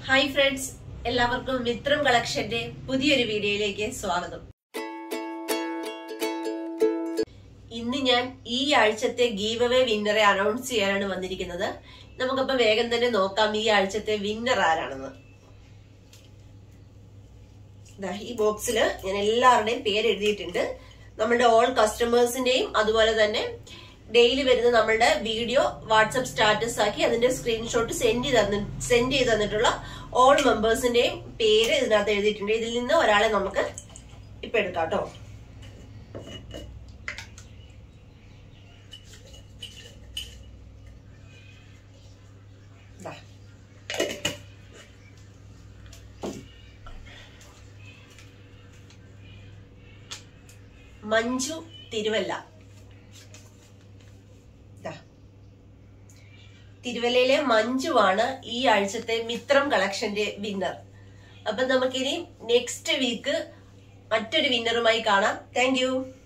Hi friends എല്ലാവർക്കും മിത്രം കളക്ഷന്റെ പുതിയൊരു വീഡിയോയിലേക്ക് സ്വാഗതം ഇന്ന് ഞാൻ ഈ ആഴ്ചത്തെ ഗീവ് അവേ വിന്നറെ അനൗൺസ് ചെയ്യാനാണ് വന്നിരിക്കുന്നത് നമുക്കപ്പോ വേഗം തന്നെ നോക്കാം ഈ ആഴ്ചത്തെ വിന്നർ ആരാണെന്ന് ദാ ഈ ബോക്സിൽ ഞാൻ എല്ലാവരുടെയും പേര് എഴുതിയിട്ടുണ്ട് നമ്മുടെ ഓൾ കസ്റ്റമേഴ്സിന്റെയും അതുപോലെ തന്നെ ഡെയിലി വരുന്ന നമ്മളുടെ വീഡിയോ വാട്സപ്പ് സ്റ്റാറ്റസ് ആക്കി അതിന്റെ സ്ക്രീൻഷോട്ട് സെൻഡ് ചെയ്ത് സെൻഡ് ചെയ്ത് തന്നിട്ടുള്ള ഓൾ മെമ്പേഴ്സിന്റെയും പേര് ഇതിനകത്ത് എഴുതിയിട്ടുണ്ട് ഇതിൽ നിന്ന് ഒരാളെ നമുക്ക് ഇപ്പൊ എടുക്കാം കേട്ടോ ദാ. മഞ്ജു തിരുവല്ല ദാ. തിരുവല്ലയിലെ മഞ്ജുവാണ് ഈ ആഴ്ചത്തെ മിത്രം കളക്ഷന്റെ വിന്നർ അപ്പൊ നമുക്കിനി നെക്സ്റ്റ് വീക്ക് മറ്റൊരു വിന്നറുമായി കാണാം താങ്ക്